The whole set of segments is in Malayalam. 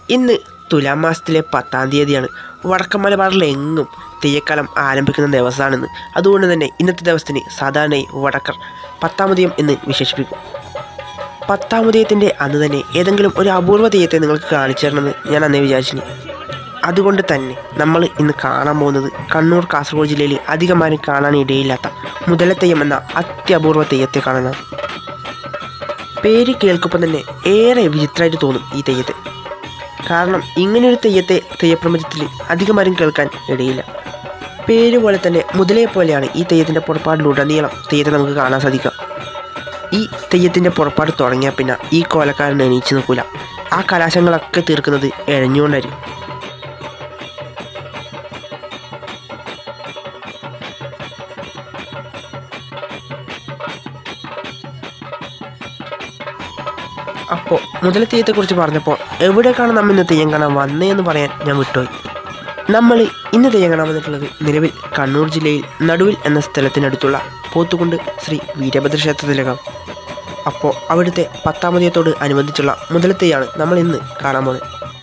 ഇന്ന് തുലാം മാസത്തിലെ പത്താം തീയതിയാണ് വടക്കൻ മലബാറിലെങ്ങും തെയ്യക്കാലം ആരംഭിക്കുന്ന ദിവസമാണെന്ന് അതുകൊണ്ട് തന്നെ ഇന്നത്തെ ദിവസത്തിന് സാധാരണയായി വടക്കർ പത്താമുദയം എന്ന് വിശേഷിപ്പിക്കും പത്താമുദയത്തിൻ്റെ അന്ന് തന്നെ ഏതെങ്കിലും ഒരു അപൂർവ തെയ്യത്തെ നിങ്ങൾക്ക് കാണിച്ചു തരണമെന്ന് ഞാൻ അന്നേ വിചാരിച്ചിന് അതുകൊണ്ട് തന്നെ നമ്മൾ ഇന്ന് കാണാൻ പോകുന്നത് കണ്ണൂർ കാസർഗോഡ് ജില്ലയിൽ അധികമാരും കാണാൻ ഇടയില്ലാത്ത മുതലത്തെയ്യം എന്ന അത്യപൂർവ തെയ്യത്തെ കാണാനാണ് പേര് കേൾക്കുമ്പോൾ തന്നെ ഏറെ വിചിത്രമായിട്ട് തോന്നും ഈ തെയ്യത്തെ കാരണം ഇങ്ങനെയൊരു തെയ്യത്തെ തെയ്യപ്രപഞ്ചത്തിൽ അധികമാരും കേൾക്കാൻ ഇടയില്ല പേര് പോലെ തന്നെ മുതലയെ പോലെയാണ് ഈ തെയ്യത്തിൻ്റെ പുറപ്പാടിലുടനീളം തെയ്യത്തെ നമുക്ക് കാണാൻ സാധിക്കുക ഈ തെയ്യത്തിൻ്റെ പുറപ്പാട് തുടങ്ങിയാൽ പിന്നെ ഈ കോലക്കാരൻ എണീച്ചു നിൽക്കില്ല ആ കലാശങ്ങളൊക്കെ തീർക്കുന്നത് എഴഞ്ഞുകൊണ്ടായിരിക്കും അപ്പോൾ മുതലത്തെയ്യത്തെക്കുറിച്ച് പറഞ്ഞപ്പോൾ എവിടേക്കാണ് നമ്മൾ ഇന്ന് തെയ്യം കാണാൻ വന്നതെന്ന് പറയാൻ ഞാൻ വിട്ടുപോയി നമ്മൾ ഇന്ന് തെയ്യം കാണാൻ വന്നിട്ടുള്ളത് നിലവിൽ കണ്ണൂർ ജില്ലയിൽ നടുവിൽ എന്ന സ്ഥലത്തിനടുത്തുള്ള പോത്തുകുണ്ട് ശ്രീ വീരഭദ്ര ക്ഷേത്രത്തിലേക്കാണ് അപ്പോൾ അവിടുത്തെ പത്താമതയത്തോട് അനുബന്ധിച്ചുള്ള മുതലത്തെയാണ് നമ്മൾ ഇന്ന് കാണാൻ പോകുന്നത്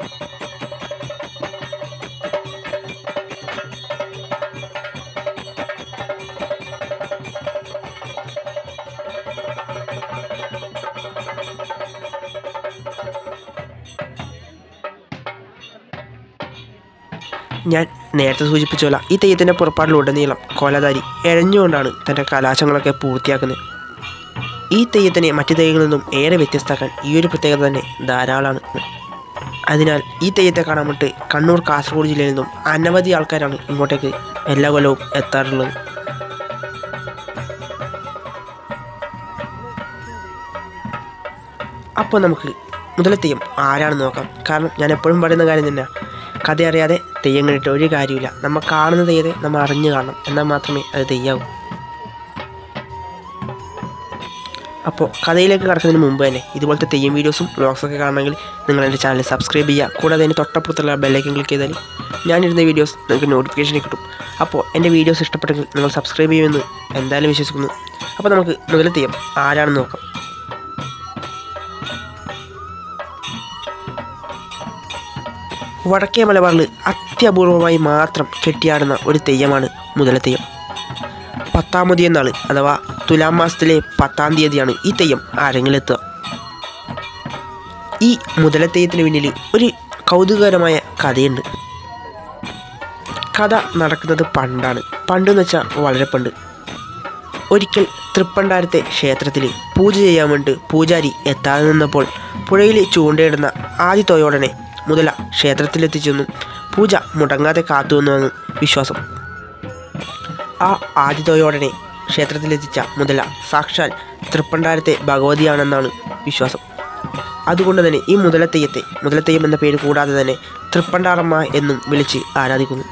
ഞാൻ നേരത്തെ സൂചിപ്പിച്ച പോലെ ഈ തെയ്യത്തിൻ്റെ പുറപ്പാടിലുടനീളം കോലധാരി എഴഞ്ഞുകൊണ്ടാണ് തൻ്റെ കലാശങ്ങളൊക്കെ പൂർത്തിയാക്കുന്നത് ഈ തെയ്യത്തിനെ മറ്റു തെയ്യങ്ങളിൽ നിന്നും ഏറെ വ്യത്യസ്തമാക്കാൻ ഈ ഒരു പ്രത്യേകത തന്നെ ധാരാളമാണ് അതിനാൽ ഈ തെയ്യത്തെ കാണാൻ വേണ്ടി കണ്ണൂർ കാസർഗോഡ് ജില്ലയിൽ നിന്നും അനവധി ആൾക്കാരാണ് ഇങ്ങോട്ടേക്ക് എല്ലാ കൊല്ലവും എത്താറുള്ളത് അപ്പോൾ നമുക്ക് മുതലെത്തെയ്യം ആരാണെന്ന് നോക്കാം കാരണം ഞാൻ എപ്പോഴും പറയുന്ന കാര്യം തന്നെയാണ് കഥ അറിയാതെ തെയ്യം കണ്ടിട്ട് ഒരു കാര്യമില്ല നമ്മൾ കാണുന്ന തെയ്യത്തെ നമ്മൾ അറിഞ്ഞു കാണണം എന്നാൽ മാത്രമേ അത് തെയ്യാവൂ അപ്പോൾ കഥയിലേക്ക് കടക്കുന്നതിന് മുമ്പ് തന്നെ ഇതുപോലത്തെ തെയ്യം വീഡിയോസും വ്ളോഗ്സൊക്കെ കാണണമെങ്കിൽ നിങ്ങൾ എൻ്റെ ചാനൽ സബ്സ്ക്രൈബ് ചെയ്യുക കൂടാതെ അതിന് തൊട്ടപ്പുറത്തുള്ള ബെല്ലൈക്കൻ ക്ലിക്ക് ചെയ്താൽ ഞാനിരുന്ന വീഡിയോസ് നിങ്ങൾക്ക് നോട്ടിഫിക്കേഷൻ കിട്ടും അപ്പോൾ എൻ്റെ വീഡിയോസ് ഇഷ്ടപ്പെട്ടെങ്കിൽ നിങ്ങൾ സബ്സ്ക്രൈബ് ചെയ്യുമെന്ന് എന്തായാലും വിശ്വസിക്കുന്നു അപ്പോൾ നമുക്ക് മുതൽ തെയ്യം ആരാണെന്ന് നോക്കാം വടക്കേ മലബാറിൽ അത്യപൂർവമായി മാത്രം കെട്ടിയാടുന്ന ഒരു തെയ്യമാണ് മുതലത്തെയ്യം പത്താമതി എന്നാൾ അഥവാ തുലാം മാസത്തിലെ പത്താം തീയതിയാണ് ഈ തെയ്യം അരങ്ങിലെത്തുക ഈ മുതലത്തെയ്യത്തിന് പിന്നിൽ ഒരു കൗതുകകരമായ കഥയുണ്ട് കഥ നടക്കുന്നത് പണ്ടാണ് പണ്ടെന്ന് വെച്ചാൽ വളരെ പണ്ട് ഒരിക്കൽ തൃപ്പണ്ടാരത്തെ ക്ഷേത്രത്തിൽ പൂജ ചെയ്യാൻ വേണ്ടി പൂജാരി എത്താതെ നിന്നപ്പോൾ പുഴയിൽ ചൂണ്ടയിടുന്ന ആദ്യത്തോയോടനെ മുതല ക്ഷേത്രത്തിലെത്തിച്ചെന്നും പൂജ മുടങ്ങാതെ കാത്തുവെന്നാണ് വിശ്വാസം ആ ആദിതോയോടനെ ക്ഷേത്രത്തിലെത്തിച്ച മുതല സാക്ഷാൽ തൃപ്പണ്ടാരത്തെ ഭഗവതിയാണെന്നാണ് വിശ്വാസം അതുകൊണ്ട് തന്നെ ഈ മുതലത്തെയ്യത്തെ മുതലത്തെയ്യം എന്ന പേര് കൂടാതെ തന്നെ തൃപ്പണ്ടാറമ്മ എന്നും വിളിച്ച് ആരാധിക്കുന്നു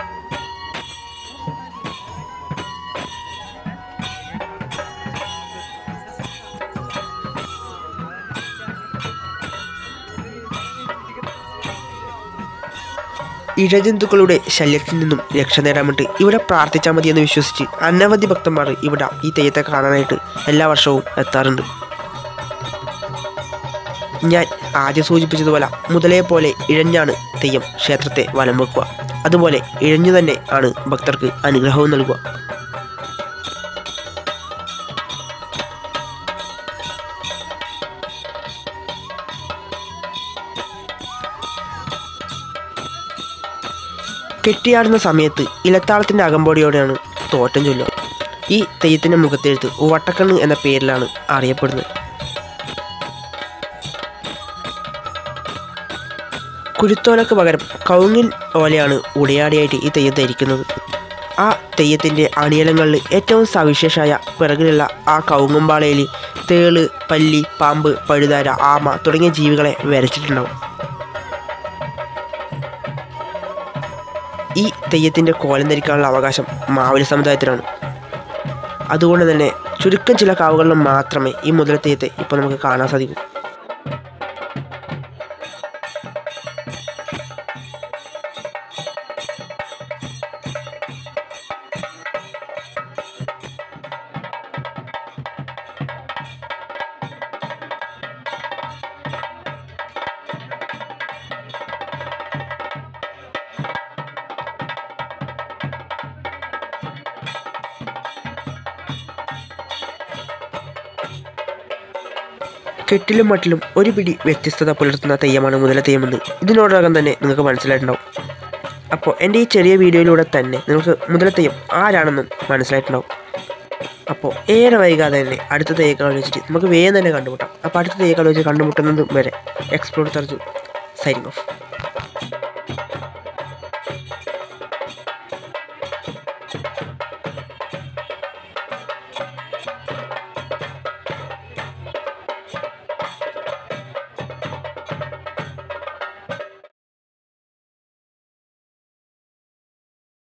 ഇഴജന്തുക്കളുടെ ശല്യത്തിൽ നിന്നും രക്ഷ നേടാൻ വേണ്ടി ഇവിടെ പ്രാർത്ഥിച്ചാൽ മതി എന്ന് വിശ്വസിച്ച് അനവധി ഭക്തന്മാർ ഇവിടെ ഈ തെയ്യത്തെ കാണാനായിട്ട് എല്ലാ വർഷവും എത്താറുണ്ട് ഞാൻ ആദ്യം സൂചിപ്പിച്ചതുപോലെ മുതലയെ പോലെ ഇഴഞ്ഞാണ് തെയ്യം ക്ഷേത്രത്തെ വലം വെക്കുക അതുപോലെ ഇഴഞ്ഞു തന്നെ ആണ് ഭക്തർക്ക് അനുഗ്രഹവും നൽകുക കെട്ടിയാടുന്ന സമയത്ത് ഇലത്താളത്തിൻ്റെ അകമ്പോടിയോടെയാണ് തോറ്റം ചൊല്ലുക ഈ തെയ്യത്തിൻ്റെ മുഖത്തെഴുത്ത് വട്ടക്കണ്ണ് എന്ന പേരിലാണ് അറിയപ്പെടുന്നത് കുരുത്തോലക്ക് പകരം കവുങ്ങിൻ ഓലയാണ് ഉടയാടിയായിട്ട് ഈ തെയ്യം ധരിക്കുന്നത് ആ തെയ്യത്തിൻ്റെ അണിയലങ്ങളിൽ ഏറ്റവും സവിശേഷമായ പിറകിലുള്ള ആ കവുങ്ങുംപാളയിൽ തേള് പല്ലി പാമ്പ് പഴുതാര ആമ തുടങ്ങിയ ജീവികളെ വരച്ചിട്ടുണ്ടാവും ഈ തെയ്യത്തിൻ്റെ കോലം ധരിക്കാനുള്ള അവകാശം മാവലി സമുദായത്തിനാണ് അതുകൊണ്ട് തന്നെ ചുരുക്കം ചില കാവുകളിൽ മാത്രമേ ഈ മുതലത്തെയ്യത്തെ ഇപ്പോൾ നമുക്ക് കാണാൻ സാധിക്കൂ കെട്ടിലും മട്ടിലും ഒരു പിടി വ്യത്യസ്തത പുലർത്തുന്ന തെയ്യമാണ് മുതല തെയ്യമെന്ന് ഇതിനോടകം തന്നെ നിങ്ങൾക്ക് മനസ്സിലായിട്ടുണ്ടാവും അപ്പോൾ എൻ്റെ ഈ ചെറിയ വീഡിയോയിലൂടെ തന്നെ നിങ്ങൾക്ക് മുതല തെയ്യം ആരാണെന്നും മനസ്സിലായിട്ടുണ്ടാവും അപ്പോൾ ഏറെ വൈകാതെ തന്നെ അടുത്ത തെയ്യക്കാൾ വെച്ചിട്ട് നമുക്ക് വേഗം തന്നെ കണ്ടുമുട്ടാം അപ്പോൾ അടുത്ത തെയ്യക്കാൾ വെച്ച് കണ്ടുമുട്ടുന്നത് വരെ എക്സ്പ്ലോർ തർജു സൈനിങ് ഓഫ്